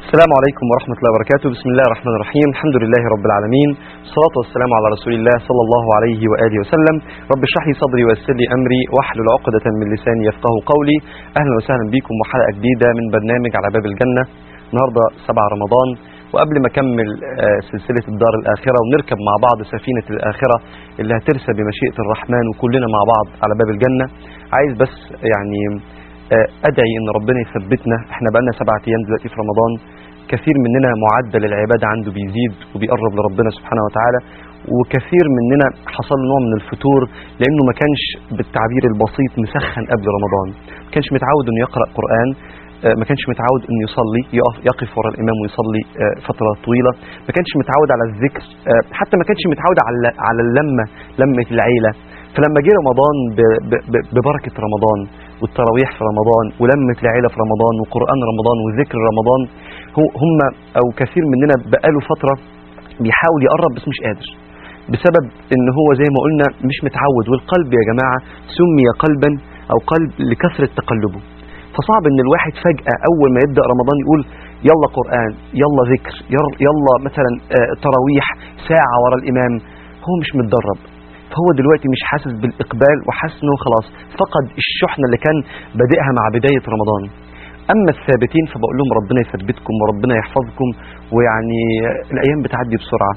السلام عليكم ورحمة الله وبركاته بسم الله الرحمن الرحيم الحمد لله رب العالمين الصلاة والسلام على رسول الله صلى الله عليه وآله وسلم رب اشرح لي صدري ويسر لي أمري واحلل عقدة من لساني يفقه قولي أهلا وسهلا بكم وحلقة جديدة من برنامج على باب الجنة النهاردة 7 رمضان وقبل ما أكمل آه، سلسلة الدار الآخرة ونركب مع بعض سفينة الآخرة اللي هترسى بمشيئة الرحمن وكلنا مع بعض على باب الجنة عايز بس يعني آه، أدعي إن ربنا يثبتنا احنا بقالنا سبعة أيام دلوقتي في رمضان كثير مننا معدل العبادة عنده بيزيد وبيقرب لربنا سبحانه وتعالى وكثير مننا حصل له نوع من الفتور لأنه ما كانش بالتعبير البسيط مسخن قبل رمضان ما كانش متعود إنه يقرأ قرآن آه، ما كانش متعود انه يصلي يقف يقف ورا الامام ويصلي آه، فتره طويله ما كانش متعود على الذكر آه، حتى ما كانش متعود على على اللمه لمه العيله فلما جه رمضان ب- ب- ب- ببركه رمضان والتراويح في رمضان ولمه العيله في رمضان وقران رمضان وذكر رمضان هو هم او كثير مننا بقاله فتره بيحاول يقرب بس مش قادر بسبب ان هو زي ما قلنا مش متعود والقلب يا جماعه سمي قلبا او قلب لكثره تقلبه فصعب ان الواحد فجأة اول ما يبدأ رمضان يقول يلا قرآن يلا ذكر يلا- يلا مثلا آه، تراويح ساعة ورا الامام هو مش متدرب فهو دلوقتي مش حاسس بالاقبال وحاسس انه خلاص فقد الشحنة اللي كان بادئها مع بداية رمضان اما الثابتين فبقول لهم ربنا يثبتكم وربنا يحفظكم ويعني آه، الايام بتعدي بسرعة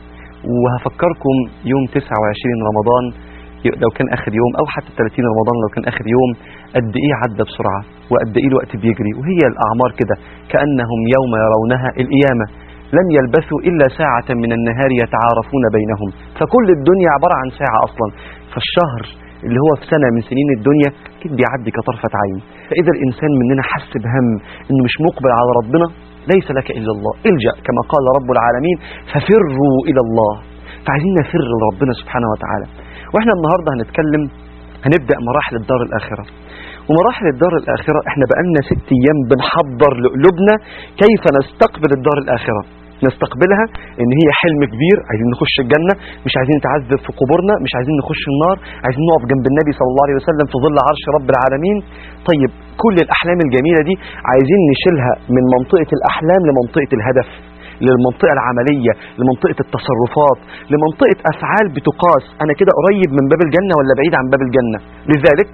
وهفكركم يوم 29 رمضان لو كان اخر يوم او حتى 30 رمضان لو كان اخر يوم قد ايه عدى بسرعه وقد ايه الوقت بيجري وهي الاعمار كده كانهم يوم يرونها القيامه لم يلبثوا الا ساعه من النهار يتعارفون بينهم فكل الدنيا عباره عن ساعه اصلا فالشهر اللي هو في سنه من سنين الدنيا اكيد بيعدي كطرفه عين فاذا الانسان مننا حس بهم انه مش مقبل على ربنا ليس لك الا الله الجا كما قال رب العالمين ففروا الى الله فعايزين نفر لربنا سبحانه وتعالى واحنا النهارده هنتكلم هنبدا مراحل الدار الاخره ومراحل الدار الاخره احنا بقالنا ست ايام بنحضر لقلوبنا كيف نستقبل الدار الاخره نستقبلها ان هي حلم كبير عايزين نخش الجنه مش عايزين نتعذب في قبورنا مش عايزين نخش النار عايزين نقف جنب النبي صلى الله عليه وسلم في ظل عرش رب العالمين طيب كل الاحلام الجميله دي عايزين نشيلها من منطقه الاحلام لمنطقه الهدف للمنطقة العملية لمنطقة التصرفات لمنطقة أفعال بتقاس أنا كده قريب من باب الجنة ولا بعيد عن باب الجنة لذلك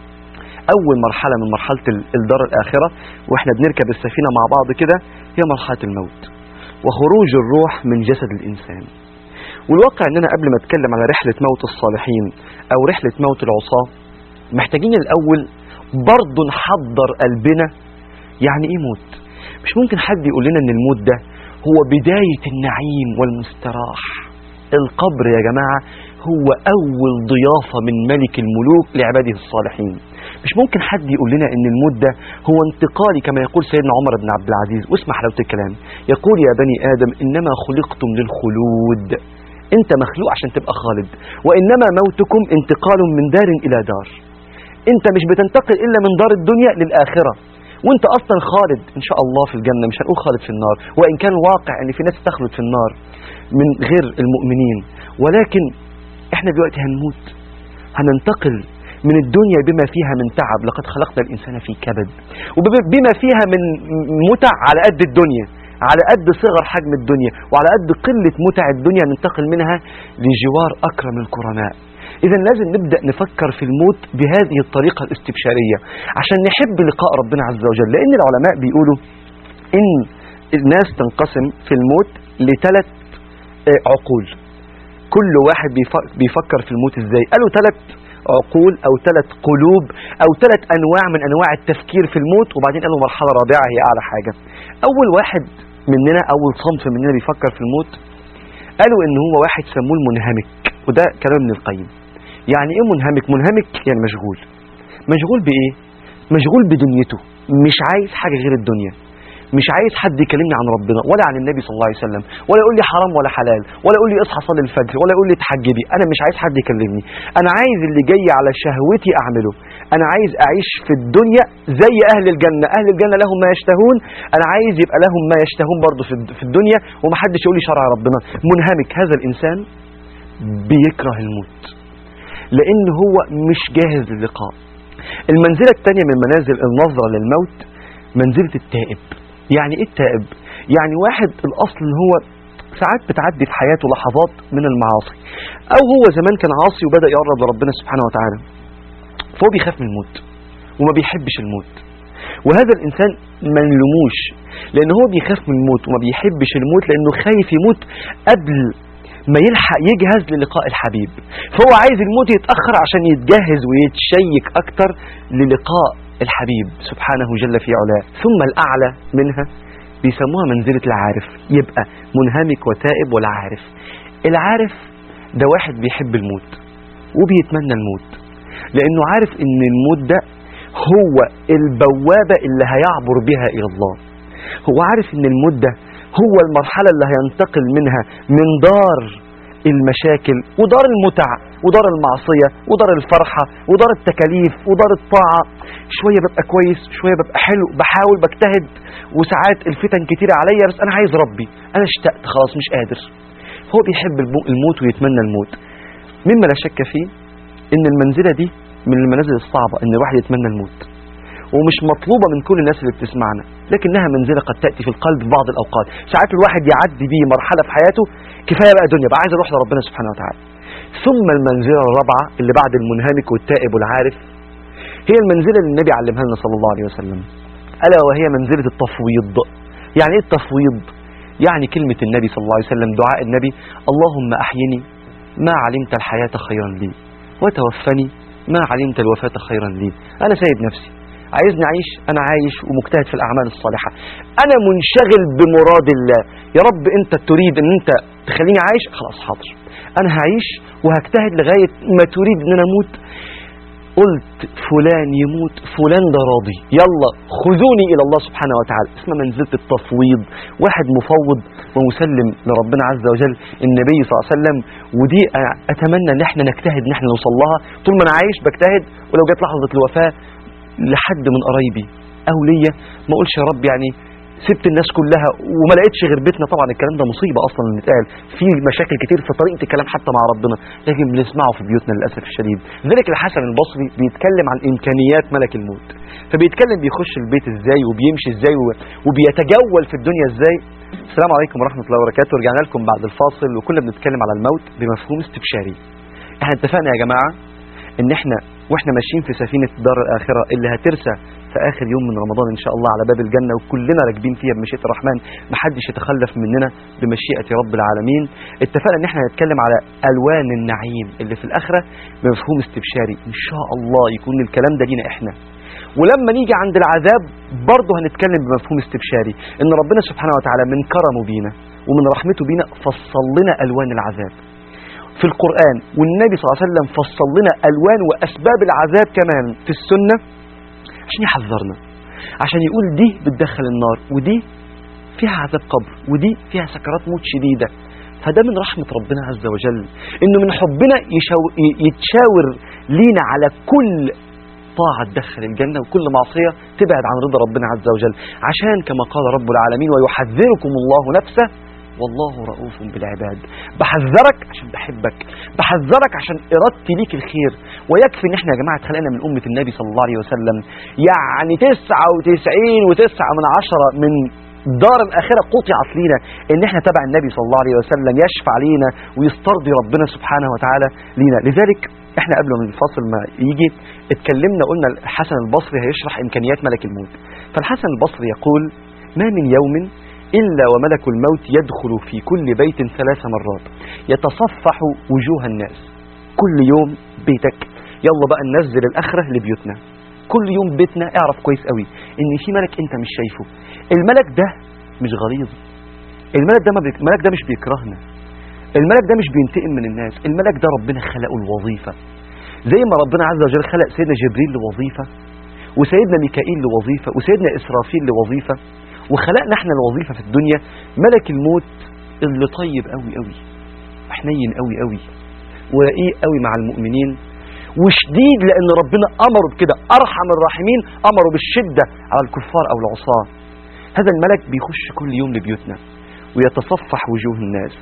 أول مرحلة من مرحلة ال- الدار الآخرة وإحنا بنركب السفينة مع بعض كده هي مرحلة الموت وخروج الروح من جسد الإنسان والواقع إننا قبل ما أتكلم على رحلة موت الصالحين أو رحلة موت العصاة محتاجين الأول برضه نحضر قلبنا يعني إيه موت مش ممكن حد يقول لنا إن الموت ده هو بداية النعيم والمستراح القبر يا جماعة هو أول ضيافة من ملك الملوك لعباده الصالحين مش ممكن حد يقول لنا ان الموت ده هو انتقالي كما يقول سيدنا عمر بن عبد العزيز واسمع حلاوة الكلام يقول يا بني آدم إنما خلقتم للخلود انت مخلوق عشان تبقى خالد وإنما موتكم انتقال من دار إلى دار انت مش بتنتقل إلا من دار الدنيا للآخرة وانت اصلا خالد ان شاء الله في الجنه مش هنقول خالد في النار وان كان واقع ان في ناس تخلد في النار من غير المؤمنين ولكن احنا دلوقتي هنموت هننتقل من الدنيا بما فيها من تعب لقد خلقنا الانسان في كبد وبما فيها من متع على قد الدنيا على قد صغر حجم الدنيا وعلى قد قله متع الدنيا ننتقل منها لجوار اكرم الكرماء إذا لازم نبدأ نفكر في الموت بهذه الطريقة الاستبشارية عشان نحب لقاء ربنا عز وجل لأن العلماء بيقولوا إن الناس تنقسم في الموت لثلاث آه، عقول كل واحد بيف- بيفكر في الموت إزاي قالوا ثلاث عقول أو ثلاث قلوب أو ثلاث أنواع من أنواع التفكير في الموت وبعدين قالوا مرحلة رابعة هي أعلى حاجة أول واحد مننا أول صنف مننا بيفكر في الموت قالوا إن هو واحد سموه المنهمك وده كلام ابن القيم يعني ايه منهمك منهمك يعني مشغول مشغول بايه مشغول بدنيته مش عايز حاجه غير الدنيا مش عايز حد يكلمني عن ربنا ولا عن النبي صلى الله عليه وسلم ولا يقول لي حرام ولا حلال ولا يقول لي اصحى صلي الفجر ولا يقول لي اتحجبي انا مش عايز حد يكلمني انا عايز اللي جاي على شهوتي اعمله انا عايز اعيش في الدنيا زي اهل الجنه اهل الجنه لهم ما يشتهون انا عايز يبقى لهم ما يشتهون برضه في الد- في الدنيا ومحدش يقول لي شرع ربنا منهمك هذا الانسان بيكره الموت لان هو مش جاهز للقاء المنزلة الثانية من منازل النظرة للموت منزلة التائب يعني ايه التائب يعني واحد الأصل إن هو ساعات بتعدي في حياته لحظات من المعاصي أو هو زمان كان عاصي وبدأ يقرب لربنا سبحانه وتعالى فهو بيخاف من الموت وما بيحبش الموت وهذا الإنسان ما نلوموش لأن هو بيخاف من الموت وما بيحبش الموت لأنه خايف يموت قبل ما يلحق يجهز للقاء الحبيب فهو عايز الموت يتأخر عشان يتجهز ويتشيك أكتر للقاء الحبيب سبحانه جل في علاه ثم الأعلى منها بيسموها منزلة العارف يبقى منهمك وتائب ولا عارف العارف ده واحد بيحب الموت وبيتمنى الموت لأنه عارف إن الموت ده هو البوابة اللي هيعبر بها إلى الله هو عارف إن الموت ده هو المرحلة اللي هينتقل منها من دار المشاكل ودار المتع ودار المعصية ودار الفرحة ودار التكاليف ودار الطاعة شوية ببقى كويس شوية ببقى حلو بحاول بجتهد وساعات الفتن كتيرة عليا بس أنا عايز ربي أنا اشتقت خلاص مش قادر هو بيحب الم- الموت ويتمنى الموت مما لا شك فيه ان المنزلة دي من المنازل الصعبة ان الواحد يتمنى الموت ومش مطلوبة من كل الناس اللي بتسمعنا لكنها منزلة قد تأتي في القلب في بعض الأوقات ساعات الواحد يعدي بيه مرحلة في حياته كفاية بقى دنيا بقى عايز أروح لربنا سبحانه وتعالى ثم المنزلة الرابعة اللي بعد المنهمك والتائب والعارف هي المنزلة اللي النبي علمها لنا صلى الله عليه وسلم ألا وهي منزلة التفويض يعني إيه التفويض يعني كلمة النبي صلى الله عليه وسلم دعاء النبي اللهم أحيني ما علمت الحياة خيرا لي وتوفني ما علمت الوفاة خيرا لي أنا سايب نفسي عايزني أعيش أنا عايش ومجتهد في الأعمال الصالحة أنا منشغل بمراد الله يا رب أنت تريد أن أنت تخليني عايش خلاص حاضر أنا هعيش وهجتهد لغاية ما تريد أن أنا أموت قلت فلان يموت فلان ده راضي يلا خذوني إلى الله سبحانه وتعالى اسمها منزلة التفويض واحد مفوض ومسلم لربنا عز وجل النبي صلى الله عليه وسلم ودي أنا أتمنى أن احنا نجتهد أن احنا نوصل لها طول ما أنا عايش بجتهد ولو جت لحظة الوفاة لحد من قرايبي أو ليا ما أقولش يا رب يعني سبت الناس كلها وما لقيتش غير بيتنا طبعا الكلام ده مصيبة أصلا اللي اتقال في مشاكل كتير في طريقة الكلام حتى مع ربنا لكن بنسمعه في بيوتنا للأسف الشديد لذلك الحسن البصري بيتكلم عن إمكانيات ملك الموت فبيتكلم بيخش البيت ازاي وبيمشي ازاي و- وبيتجول في الدنيا ازاي السلام عليكم ورحمة الله وبركاته رجعنا لكم بعد الفاصل وكنا بنتكلم على الموت بمفهوم استبشاري احنا اتفقنا يا جماعة ان احنا واحنا ماشيين في سفينة دار الآخرة اللي هترسى في آخر يوم من رمضان إن شاء الله على باب الجنة وكلنا راكبين فيها بمشيئة الرحمن محدش يتخلف مننا بمشيئة رب العالمين اتفقنا ان احنا هنتكلم على ألوان النعيم اللي في الآخرة بمفهوم استبشاري إن شاء الله يكون الكلام ده لينا احنا ولما نيجي عند العذاب برضه هنتكلم بمفهوم استبشاري ان ربنا سبحانه وتعالى من كرمه بينا ومن رحمته بينا فصل لنا ألوان العذاب في القرآن والنبي صلى الله عليه وسلم فصل لنا ألوان وأسباب العذاب كمان في السنة عشان يحذرنا عشان يقول دي بتدخل النار ودي فيها عذاب قبر ودي فيها سكرات موت شديدة فده من رحمة ربنا عز وجل انه من حبنا يشاو ي- يتشاور لينا على كل طاعة تدخل الجنة وكل معصية تبعد عن رضا ربنا عز وجل عشان كما قال رب العالمين ويحذركم الله نفسه والله رؤوف بالعباد بحذرك عشان بحبك بحذرك عشان إرادتي ليك الخير ويكفي ان احنا يا جماعة اتخلقنا من أمة النبي صلى الله عليه وسلم يعني تسعة وتسعين وتسعة من عشرة من دار الآخرة قطعت لينا ان احنا تبع النبي صلى الله عليه وسلم يشفع لينا ويسترضي ربنا سبحانه وتعالى لينا لذلك احنا قبل من الفاصل ما يجي اتكلمنا قلنا الحسن البصري هيشرح امكانيات ملك الموت فالحسن البصري يقول ما من يوم إلا وملك الموت يدخل في كل بيت ثلاث مرات يتصفح وجوه الناس كل يوم بيتك يلا بقى ننزل الآخرة لبيوتنا كل يوم بيتنا اعرف كويس قوي ان في ملك انت مش شايفه الملك ده مش غليظ الملك ده ما بيك... الملك ده مش بيكرهنا الملك ده مش بينتقم من الناس الملك ده ربنا خلقه الوظيفة زي ما ربنا عز وجل خلق سيدنا جبريل لوظيفة وسيدنا ميكائيل لوظيفة وسيدنا إسرافيل لوظيفة وخلقنا احنا الوظيفة في الدنيا ملك الموت اللي طيب قوي قوي حنين قوي قوي ورقيق قوي مع المؤمنين وشديد لأن ربنا أمره بكده أرحم الراحمين أمره بالشدة على الكفار أو العصاة هذا الملك بيخش كل يوم لبيوتنا ويتصفح وجوه الناس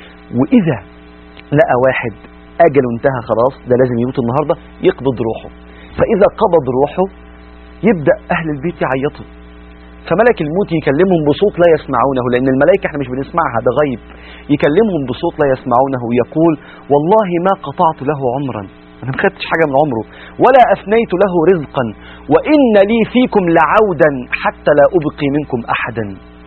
وإذا لقى واحد أجله انتهى خلاص ده لازم يموت النهاردة يقبض روحه فإذا قبض روحه يبدأ أهل البيت يعيطوا فملك الموت يكلمهم بصوت لا يسمعونه لأن الملائكة احنا مش بنسمعها ده غيب يكلمهم بصوت لا يسمعونه ويقول والله ما قطعت له عمرا أنا ما خدتش حاجة من عمره ولا أفنيت له رزقا وإن لي فيكم لعودا حتى لا أبقي منكم أحدا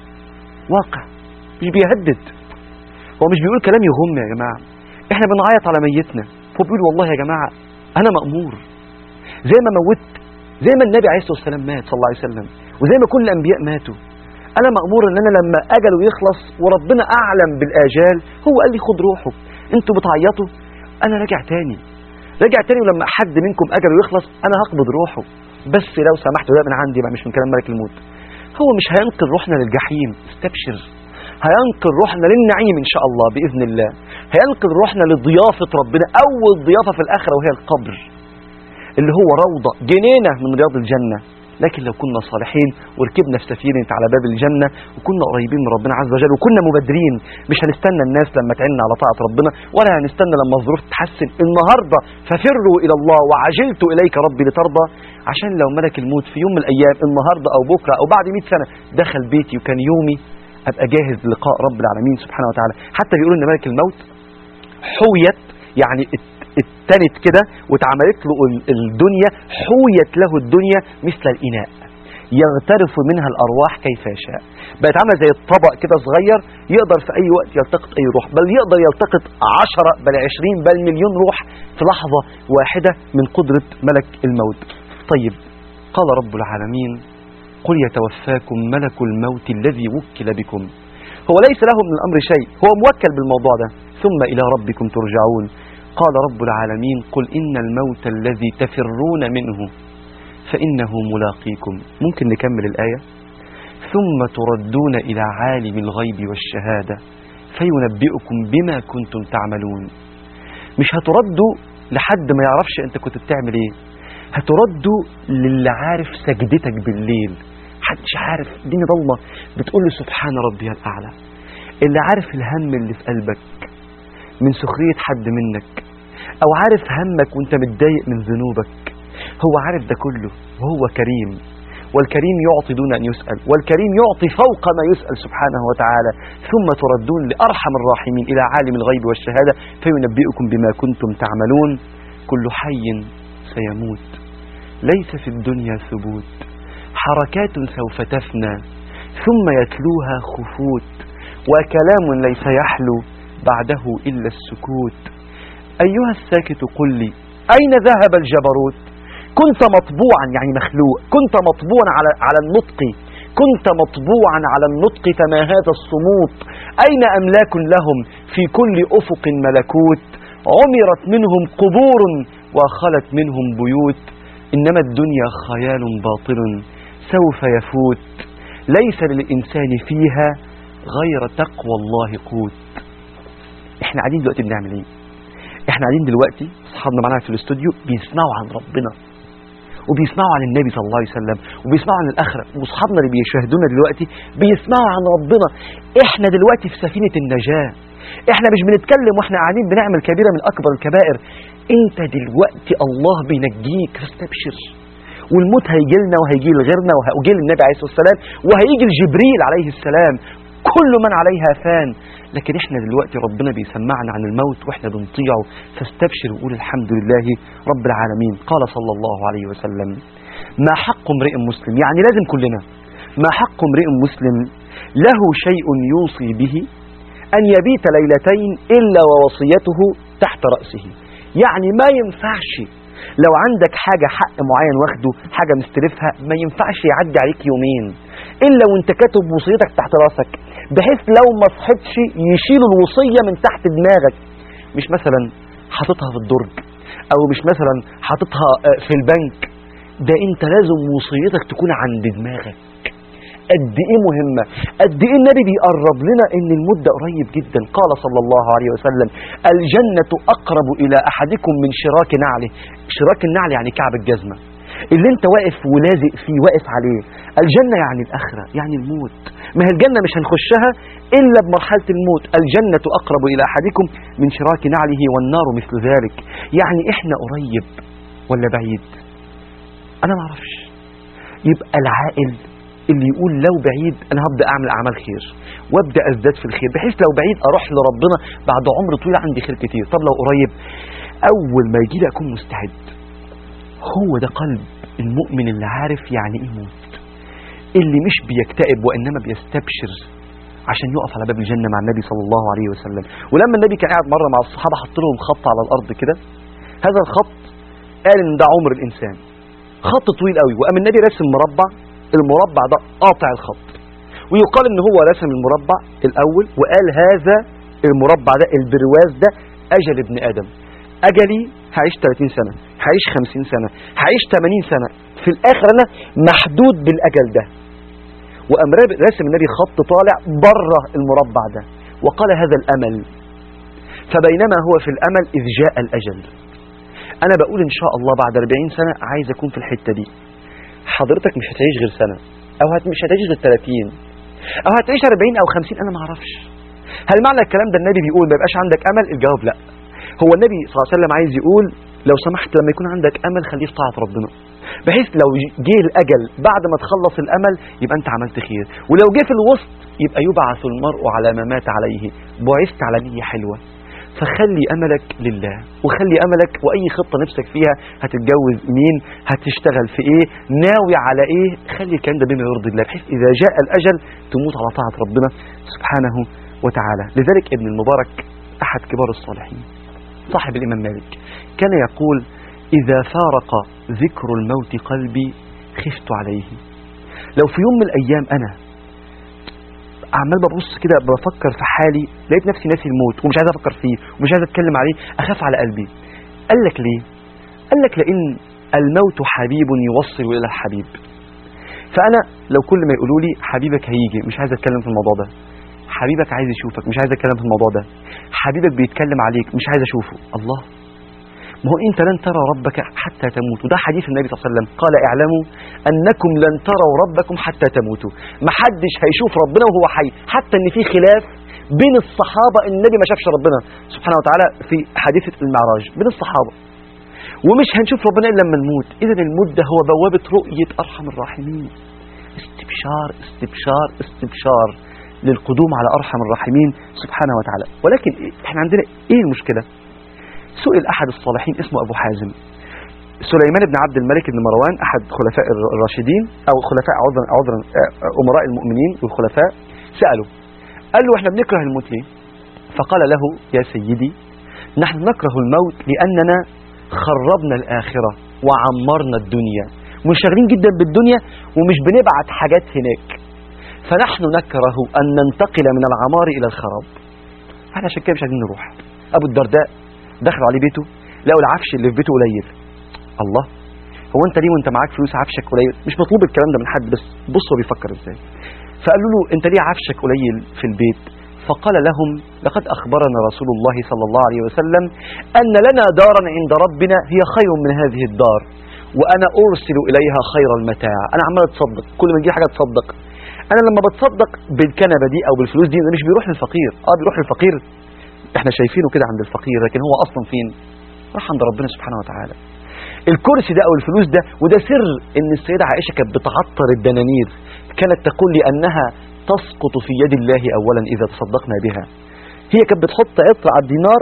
واقع مش بيهدد هو مش بيقول كلام يغم يا جماعة احنا بنعيط على ميتنا هو بيقول والله يا جماعة أنا مأمور زي ما موت زي ما النبي عليه الصلاة والسلام مات صلى الله عليه وسلم وزي ما كل الأنبياء ماتوا أنا مأمور إن أنا لما أجله يخلص وربنا أعلم بالآجال هو قال لي خد روحه أنتوا بتعيطوا أنا راجع تاني راجع تاني ولما حد منكم أجله يخلص أنا هقبض روحه بس لو سمحتوا ده من عندي بقى مش من كلام ملك الموت هو مش هينقل روحنا للجحيم استبشر هينقل روحنا للنعيم إن شاء الله بإذن الله هينقل روحنا لضيافة ربنا أول ضيافة في الآخرة وهي القبر اللي هو روضة جنينة من رياض الجنة لكن لو كنا صالحين وركبنا في سفينة على باب الجنة وكنا قريبين من ربنا عز وجل وكنا مبادرين مش هنستنى الناس لما تعلنا على طاعة ربنا ولا هنستنى لما الظروف تتحسن النهاردة ففروا إلى الله وعجلت إليك ربي لترضى عشان لو ملك الموت في يوم من الأيام النهاردة أو بكرة أو بعد 100 سنة دخل بيتي وكان يومي أبقى جاهز للقاء رب العالمين سبحانه وتعالى حتى بيقولوا إن ملك الموت حويت يعني اتنت كده واتعملت له الدنيا حويت له الدنيا مثل الإناء يغترف منها الأرواح كيف يشاء بقت عامله زي الطبق كده صغير يقدر في أي وقت يلتقط أي روح بل يقدر يلتقط عشرة بل عشرين بل مليون روح في لحظة واحدة من قدرة ملك الموت طيب قال رب العالمين قل يتوفاكم ملك الموت الذي وكل بكم هو ليس له من الأمر شيء هو موكل بالموضوع ده ثم إلى ربكم ترجعون قال رب العالمين قل إن الموت الذي تفرون منه فإنه ملاقيكم ممكن نكمل الآية ثم تردون إلى عالم الغيب والشهادة فينبئكم بما كنتم تعملون مش هتردوا لحد ما يعرفش انت كنت بتعمل ايه هتردوا للي عارف سجدتك بالليل محدش عارف الدنيا ضلمه بتقول له سبحان ربي الاعلى اللي عارف الهم اللي في قلبك من سخريه حد منك او عارف همك وانت متضايق من ذنوبك هو عارف ده كله وهو كريم والكريم يعطي دون أن يسأل والكريم يعطي فوق ما يسأل سبحانه وتعالى ثم تردون لأرحم الراحمين إلى عالم الغيب والشهادة فينبئكم بما كنتم تعملون كل حي سيموت ليس في الدنيا ثبوت حركات سوف تفنى ثم يتلوها خفوت وكلام ليس يحلو بعده إلا السكوت أيها الساكت قل لي أين ذهب الجبروت كنت مطبوعا يعني مخلوق كنت مطبوعا على على النطق كنت مطبوعا على النطق فما هذا الصموت أين أملاك لهم في كل أفق ملكوت عمرت منهم قبور وخلت منهم بيوت إنما الدنيا خيال باطل سوف يفوت ليس للإنسان فيها غير تقوى الله قوت احنا قاعدين دلوقتي بنعمل ايه احنا قاعدين دلوقتي اصحابنا معانا في الاستوديو بيسمعوا عن ربنا وبيسمعوا عن النبي صلى الله عليه وسلم وبيسمعوا عن الآخرة واصحابنا اللي بيشاهدونا دلوقتي بيسمعوا عن ربنا احنا دلوقتي في سفينة النجاة احنا مش بنتكلم واحنا قاعدين بنعمل كبيرة من أكبر الكبائر انت دلوقتي الله بينجيك فاستبشر والموت هيجي لنا وهيجي لغيرنا وهيجي للنبي عليه الصلاة والسلام وهيجي لجبريل عليه السلام كل من عليها فان لكن احنا دلوقتي ربنا بيسمعنا عن الموت واحنا بنطيعه فاستبشر وقول الحمد لله رب العالمين قال صلى الله عليه وسلم ما حق امرئ مسلم يعني لازم كلنا ما حق امرئ مسلم له شيء يوصي به أن يبيت ليلتين إلا ووصيته تحت رأسه يعني ما ينفعش لو عندك حاجة حق معين واخده حاجة مستلفها ما ينفعش يعدي عليك يومين إلا وانت كاتب وصيتك تحت راسك بحيث لو ما صحتش يشيلوا الوصية من تحت دماغك مش مثلا حاططها في الدرج أو مش مثلا حاططها في البنك ده انت لازم وصيتك تكون عند دماغك قد ايه مهمة قد ايه النبي بيقرب لنا ان الموت ده قريب جدا قال صلى الله عليه وسلم الجنة اقرب الى احدكم من شراك نعله شراك النعل يعني كعب الجزمة اللي انت واقف ولازق فيه واقف عليه الجنة يعني الاخرة يعني الموت ما هي الجنة مش هنخشها الا بمرحلة الموت الجنة اقرب الى احدكم من شراك نعله والنار مثل ذلك يعني احنا قريب ولا بعيد انا ما اعرفش يبقى العاقل اللي يقول لو بعيد انا هبدا اعمل اعمال خير وابدا ازداد في الخير بحيث لو بعيد اروح لربنا بعد عمر طويل عندي خير كتير طب لو قريب اول ما يجي لي اكون مستعد هو ده قلب المؤمن اللي عارف يعني ايه موت اللي مش بيكتئب وانما بيستبشر عشان يقف على باب الجنه مع النبي صلى الله عليه وسلم ولما النبي كان قاعد مره مع الصحابه حط لهم خط على الارض كده هذا الخط قال ان ده عمر الانسان خط طويل قوي وقام النبي رسم مربع المربع ده قاطع الخط ويقال ان هو رسم المربع الاول وقال هذا المربع ده البرواز ده اجل ابن ادم اجلي هعيش 30 سنه هعيش 50 سنه هعيش 80 سنه في الاخر انا محدود بالاجل ده وقام راسم النبي خط طالع بره المربع ده وقال هذا الامل فبينما هو في الامل اذ جاء الاجل انا بقول ان شاء الله بعد 40 سنه عايز اكون في الحته دي حضرتك مش هتعيش غير سنه او هت مش هتعيش غير 30 او هتعيش 40 او 50 انا ما اعرفش هل معنى الكلام ده النبي بيقول ما يبقاش عندك امل الجواب لا هو النبي صلى الله عليه وسلم عايز يقول لو سمحت لما يكون عندك امل خليه في طاعه ربنا بحيث لو جه الاجل بعد ما تخلص الامل يبقى انت عملت خير ولو جه في الوسط يبقى يبعث المرء على ما مات عليه بعثت على نيه حلوه فخلي املك لله وخلي املك واي خطه نفسك فيها هتتجوز مين هتشتغل في ايه ناوي على ايه خلي الكلام ده بما يرضي الله بحيث اذا جاء الاجل تموت على طاعه ربنا سبحانه وتعالى لذلك ابن المبارك احد كبار الصالحين صاحب الامام مالك كان يقول اذا فارق ذكر الموت قلبي خفت عليه لو في يوم من الايام انا عمال ببص كده بفكر في حالي لقيت نفسي ناسي الموت ومش عايز افكر فيه ومش عايز اتكلم عليه اخاف على قلبي قال لك ليه قال لك لان الموت حبيب يوصل الى الحبيب فانا لو كل ما يقولوا لي حبيبك هيجي مش عايز اتكلم في الموضوع ده حبيبك عايز يشوفك مش عايز اتكلم في الموضوع ده حبيبك بيتكلم عليك مش عايز اشوفه الله ما هو انت لن ترى ربك حتى تموت وده حديث النبي صلى الله عليه وسلم قال اعلموا انكم لن تروا ربكم حتى تموتوا ما حدش هيشوف ربنا وهو حي حتى ان في خلاف بين الصحابه ان النبي ما شافش ربنا سبحانه وتعالى في حادثه المعراج بين الصحابه ومش هنشوف ربنا الا لما نموت اذا الموت ده هو بوابه رؤيه ارحم الراحمين استبشار استبشار استبشار للقدوم على ارحم الراحمين سبحانه وتعالى ولكن احنا عندنا ايه المشكله سئل أحد الصالحين اسمه أبو حازم سليمان بن عبد الملك بن مروان أحد خلفاء الراشدين أو خلفاء عذرا عذرا أمراء المؤمنين والخلفاء سألوا قال له احنا بنكره الموت ليه فقال له يا سيدي نحن نكره الموت لأننا خربنا الآخرة وعمرنا الدنيا منشغلين جدا بالدنيا ومش بنبعت حاجات هناك فنحن نكره أن ننتقل من العمار إلى الخراب احنا عشان كده مش عايزين نروح أبو الدرداء دخلوا عليه بيته لقوا العفش اللي في بيته قليل الله هو انت ليه وانت معاك فلوس عفشك قليل مش مطلوب الكلام ده من حد بس بص هو بيفكر ازاي فقالوا له انت ليه عفشك قليل في البيت فقال لهم لقد اخبرنا رسول الله صلى الله عليه وسلم ان لنا دارا عند ربنا هي خير من هذه الدار وانا ارسل اليها خير المتاع انا عمال اتصدق كل ما تجي حاجه اتصدق انا لما بتصدق بالكنبه دي او بالفلوس دي مش بيروح للفقير اه بيروح للفقير احنا شايفينه كده عند الفقير لكن هو اصلا فين راح عند ربنا سبحانه وتعالى الكرسي ده او الفلوس ده وده سر ان السيدة عائشة كانت بتعطر الدنانير كانت تقول لي انها تسقط في يد الله اولا اذا تصدقنا بها هي كانت بتحط عطر على الدينار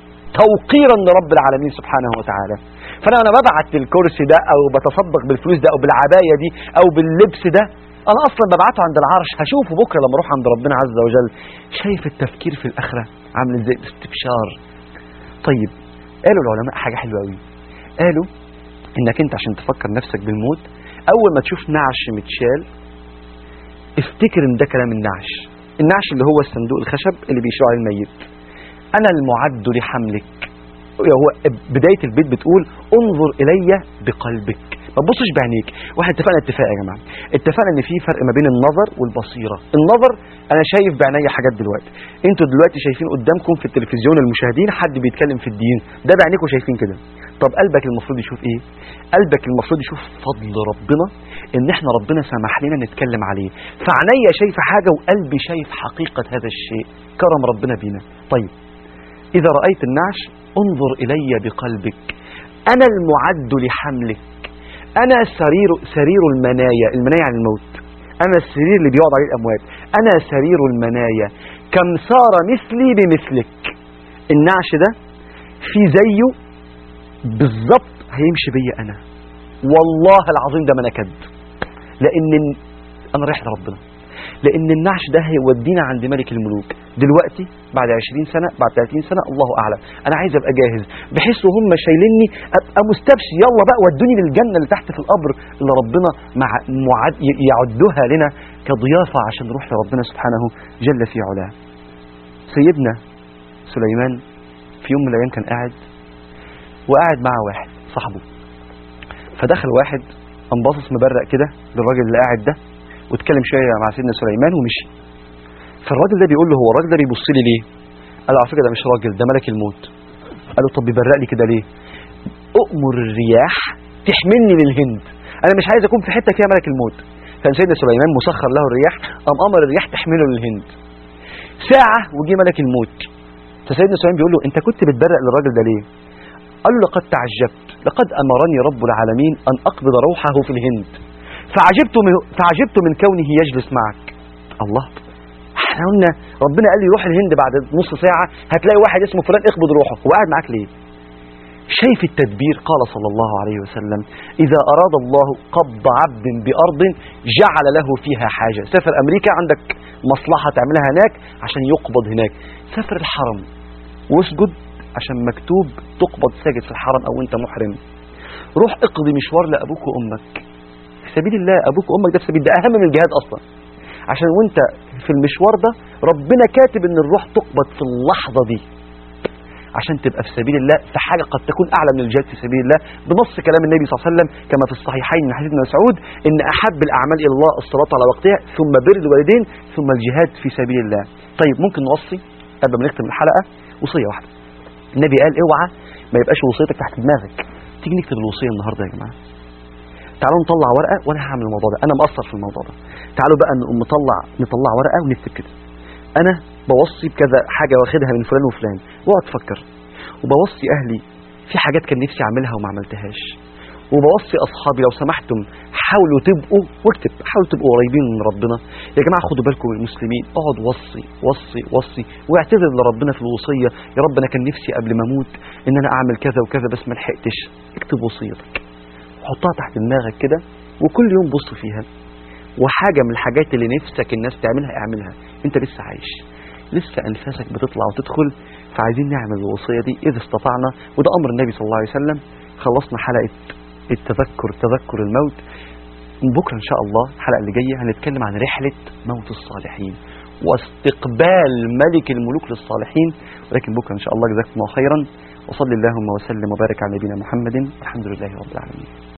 توقيرا لرب العالمين سبحانه وتعالى فانا انا ببعت الكرسي ده او بتصدق بالفلوس ده او بالعبايه دي او باللبس ده انا اصلا ببعته عند العرش هشوفه بكره لما اروح عند ربنا عز وجل شايف التفكير في الاخره عامل ازاي استبشار طيب قالوا العلماء حاجه حلوه قوي قالوا انك انت عشان تفكر نفسك بالموت اول ما تشوف نعش متشال افتكر ان ده كلام النعش النعش اللي هو الصندوق الخشب اللي بيشيلوا عليه الميت انا المعد لحملك هو بدايه البيت بتقول انظر الي بقلبك ما تبصش بعينيك واحنا اتفقنا اتفاق يا جماعه اتفقنا ان في فرق ما بين النظر والبصيره النظر انا شايف بعينيا حاجات دلوقتي انتوا دلوقتي شايفين قدامكم في التلفزيون المشاهدين حد بيتكلم في الدين ده بعينيكم شايفين كده طب قلبك المفروض يشوف ايه قلبك المفروض يشوف فضل ربنا ان احنا ربنا سمح لنا نتكلم عليه فعينيا شايفه حاجه وقلبي شايف حقيقه هذا الشيء كرم ربنا بينا طيب اذا رايت النعش انظر الي بقلبك انا المعد لحملك انا سرير سرير المنايا المنايا عن الموت انا السرير اللي بيقعد عليه الاموات انا سرير المنايا كم صار مثلي بمثلك النعش ده في زيه بالظبط هيمشي بيا انا والله العظيم ده ما انا كد لان انا رايح لربنا لان النعش ده هيودينا عند ملك الملوك دلوقتي بعد 20 سنه بعد 30 سنه الله اعلم انا عايز ابقى جاهز بحيث وهم شايليني ابقى مستبشر يلا بقى ودوني للجنه اللي تحت في القبر اللي ربنا مع معد يعدها لنا كضيافه عشان نروح لربنا سبحانه جل في علاه سيدنا سليمان في يوم من الايام كان قاعد وقاعد مع واحد صاحبه فدخل واحد قام باصص مبرق كده للراجل اللي قاعد ده واتكلم شويه مع سيدنا سليمان ومشي فالراجل ده بيقول له هو الراجل ده بيبص لي ليه قال له على فكره ده مش راجل ده ملك الموت قال له طب بيبرق لي كده ليه اؤمر الرياح تحملني للهند انا مش عايز اكون في حته فيها ملك الموت كان سيدنا سليمان مسخر له الرياح قام امر الرياح تحمله للهند ساعه وجي ملك الموت فسيدنا سليمان بيقول له انت كنت بتبرق للراجل ده ليه قال له لقد تعجبت لقد امرني رب العالمين ان اقبض روحه في الهند فعجبت من فعجبت من كونه يجلس معك الله احنا قلنا ربنا قال لي روح الهند بعد نص ساعة هتلاقي واحد اسمه فلان اقبض روحه هو قاعد معاك ليه شايف التدبير قال صلى الله عليه وسلم إذا أراد الله قبض عبد بأرض جعل له فيها حاجة سافر أمريكا عندك مصلحة تعملها هناك عشان يقبض هناك سافر الحرم واسجد عشان مكتوب تقبض ساجد في الحرم أو أنت محرم روح اقضي مشوار لأبوك وأمك في سبيل الله أبوك وأمك ده في سبيل ده أهم من الجهاد أصلا عشان وانت في المشوار ده ربنا كاتب ان الروح تقبض في اللحظة دي عشان تبقى في سبيل الله في حاجة قد تكون أعلى من الجهاد في سبيل الله بنص كلام النبي صلى الله عليه وسلم كما في الصحيحين من حديث ابن مسعود إن أحب الأعمال إلى الله الصلاة على وقتها ثم بر الوالدين ثم الجهاد في سبيل الله طيب ممكن نوصي قبل ما نختم الحلقة وصية واحدة النبي قال اوعى ما يبقاش وصيتك تحت دماغك تيجي نكتب الوصية النهاردة يا جماعة تعالوا نطلع ورقة وأنا هعمل الموضوع ده أنا مقصر في الموضوع ده تعالوا بقى نقوم نطلع نطلع ورقة ونكتب كده أنا بوصي بكذا حاجة واخدها من فلان وفلان واقعد تفكر وبوصي أهلي في حاجات كان نفسي أعملها وما عملتهاش وبوصي أصحابي لو سمحتم حاولوا تبقوا واكتب حاولوا تبقوا قريبين من ربنا يا جماعة خدوا بالكم من المسلمين اقعد وصي وصي وصي واعتذر لربنا في الوصية يا رب أنا كان نفسي قبل ما أموت إن أنا أعمل كذا وكذا بس ما لحقتش اكتب وصيتك حطها تحت دماغك كده وكل يوم بص فيها وحاجة من الحاجات اللي نفسك الناس تعملها اعملها انت لسه عايش لسه انفاسك بتطلع وتدخل فعايزين نعمل الوصية دي اذا استطعنا وده امر النبي صلى الله عليه وسلم خلصنا حلقة التذكر تذكر الموت بكرة ان شاء الله الحلقة اللي جاية هنتكلم عن رحلة موت الصالحين واستقبال ملك الملوك للصالحين ولكن بكرة ان شاء الله جزاكم الله خيرا وصلي اللهم وسلم وبارك على نبينا محمد الحمد لله رب العالمين